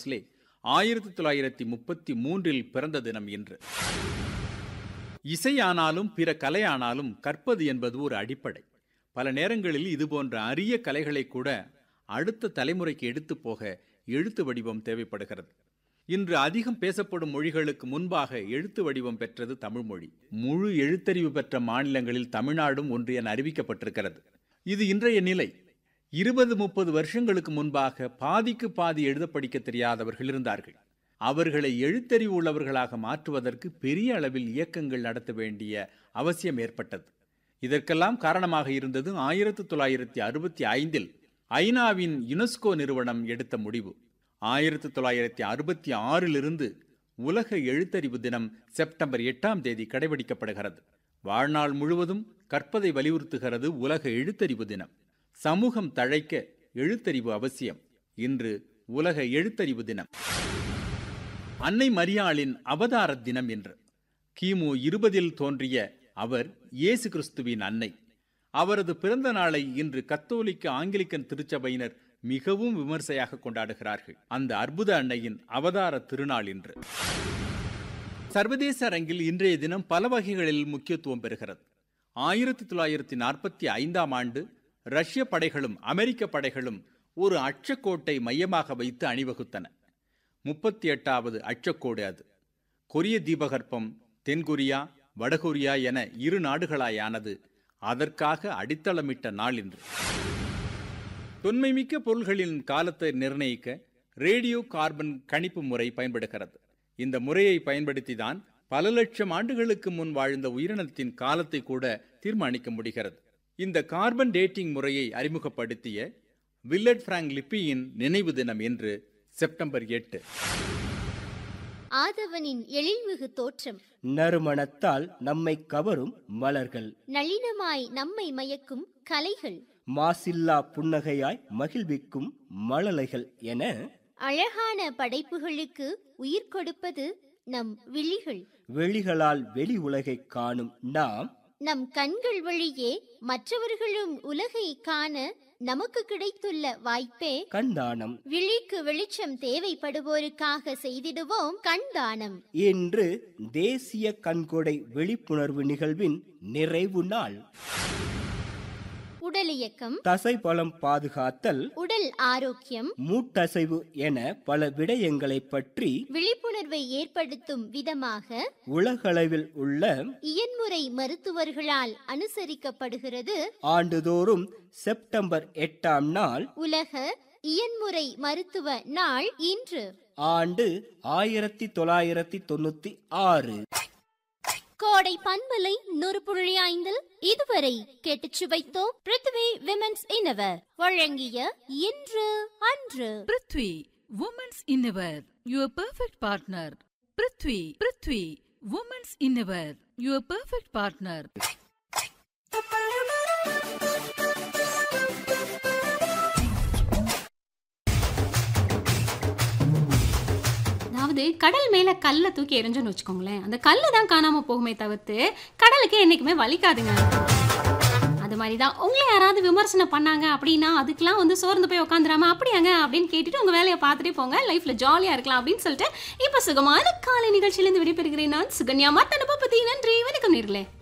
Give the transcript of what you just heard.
போஸ்லே ஆயிரத்தி தொள்ளாயிரத்தி முப்பத்தி மூன்றில் பிறந்த தினம் இன்று இசையானாலும் பிற கலையானாலும் கற்பது என்பது ஒரு அடிப்படை பல நேரங்களில் இதுபோன்ற அரிய கலைகளை கூட அடுத்த தலைமுறைக்கு எடுத்துப் போக எழுத்து வடிவம் தேவைப்படுகிறது இன்று அதிகம் பேசப்படும் மொழிகளுக்கு முன்பாக எழுத்து வடிவம் பெற்றது தமிழ் மொழி முழு எழுத்தறிவு பெற்ற மாநிலங்களில் தமிழ்நாடும் ஒன்று என அறிவிக்கப்பட்டிருக்கிறது இது இன்றைய நிலை இருபது முப்பது வருஷங்களுக்கு முன்பாக பாதிக்கு பாதி எழுத படிக்க தெரியாதவர்கள் இருந்தார்கள் அவர்களை எழுத்தறிவு உள்ளவர்களாக மாற்றுவதற்கு பெரிய அளவில் இயக்கங்கள் நடத்த வேண்டிய அவசியம் ஏற்பட்டது இதற்கெல்லாம் காரணமாக இருந்தது ஆயிரத்தி தொள்ளாயிரத்தி அறுபத்தி ஐந்தில் ஐநாவின் யுனெஸ்கோ நிறுவனம் எடுத்த முடிவு ஆயிரத்தி தொள்ளாயிரத்தி அறுபத்தி ஆறிலிருந்து உலக எழுத்தறிவு தினம் செப்டம்பர் எட்டாம் தேதி கடைபிடிக்கப்படுகிறது வாழ்நாள் முழுவதும் கற்பதை வலியுறுத்துகிறது உலக எழுத்தறிவு தினம் சமூகம் தழைக்க எழுத்தறிவு அவசியம் இன்று உலக எழுத்தறிவு தினம் அன்னை மரியாளின் அவதார தினம் என்று கிமு இருபதில் தோன்றிய அவர் இயேசு கிறிஸ்துவின் அன்னை அவரது பிறந்த நாளை இன்று கத்தோலிக்க ஆங்கிலிக்கன் திருச்சபையினர் மிகவும் விமர்சையாக கொண்டாடுகிறார்கள் அந்த அற்புத அன்னையின் அவதார திருநாள் இன்று சர்வதேச அரங்கில் இன்றைய தினம் பல வகைகளில் முக்கியத்துவம் பெறுகிறது ஆயிரத்தி தொள்ளாயிரத்தி நாற்பத்தி ஐந்தாம் ஆண்டு ரஷ்ய படைகளும் அமெரிக்க படைகளும் ஒரு அச்சக்கோட்டை மையமாக வைத்து அணிவகுத்தன முப்பத்தி எட்டாவது அச்சக்கோடு அது கொரிய தீபகற்பம் தென்கொரியா வடகொரியா என இரு நாடுகளாயானது அதற்காக அடித்தளமிட்ட நாள் இன்று தொன்மைமிக்க பொருள்களின் காலத்தை நிர்ணயிக்க ரேடியோ கார்பன் கணிப்பு முறை பயன்படுகிறது இந்த முறையை பயன்படுத்திதான் பல லட்சம் ஆண்டுகளுக்கு முன் வாழ்ந்த உயிரினத்தின் காலத்தை கூட தீர்மானிக்க முடிகிறது இந்த கார்பன் டேட்டிங் முறையை அறிமுகப்படுத்திய வில்லட் பிராங்க் லிப்பியின் நினைவு தினம் என்று செப்டம்பர் எட்டு ஆதவனின் எழில்மிகு தோற்றம் நறுமணத்தால் நம்மை கவரும் மலர்கள் நளினமாய் நம்மை மயக்கும் கலைகள் மாசில்லா புன்னகையாய் மகிழ்விக்கும் மழலைகள் என அழகான படைப்புகளுக்கு உயிர் கொடுப்பது நம் விழிகள் வெளிகளால் வெளி உலகை காணும் நாம் நம் கண்கள் வழியே மற்றவர்களும் உலகை காண நமக்கு கிடைத்துள்ள வாய்ப்பே கண்தானம் விழிக்கு வெளிச்சம் தேவைப்படுவோருக்காக செய்திடுவோம் கண்தானம் இன்று தேசிய கண்கொடை விழிப்புணர்வு நிகழ்வின் நிறைவு நாள் உடல் இயக்கம் தசை பலம் பாதுகாத்தல் உடல் ஆரோக்கியம் மூட்டசைவு என பல விடயங்களை பற்றி விழிப்புணர்வை ஏற்படுத்தும் விதமாக உலகளவில் உள்ள இயன்முறை மருத்துவர்களால் அனுசரிக்கப்படுகிறது ஆண்டுதோறும் செப்டம்பர் எட்டாம் நாள் உலக இயன்முறை மருத்துவ நாள் இன்று ஆண்டு ஆயிரத்தி தொள்ளாயிரத்தி தொண்ணூத்தி ஆறு கோடை பண்பலை நூறு புள்ளி ஐந்தில் இதுவரை கேட்டுச் சுவைத்தோம் பிருத்வி விமென்ஸ் இன்னவர் வழங்கிய இன்று அன்று prithvi women's innerwear your perfect partner prithvi prithvi women's innerwear your perfect partner அதாவது கடல் மேல கல்லை தூக்கி எரிஞ்சோன்னு வச்சுக்கோங்களேன் அந்த கல்லு தான் காணாம போகுமே தவிர்த்து கடலுக்கு என்னைக்குமே வலிக்காதுங்க அது மாதிரி தான் உங்களை யாராவது விமர்சனம் பண்ணாங்க அப்படின்னா அதுக்கெல்லாம் வந்து சோர்ந்து போய் உட்காந்துராம அப்படியாங்க அப்படின்னு கேட்டுட்டு உங்க வேலையை பார்த்துட்டே போங்க லைஃப்ல ஜாலியா இருக்கலாம் அப்படின்னு சொல்லிட்டு இப்ப சுகமான காலை நிகழ்ச்சியிலிருந்து விடைபெறுகிறேன் நான் சுகன்யா மத்தனுப்ப பத்தி நன்றி வணக்கம் நேர்களே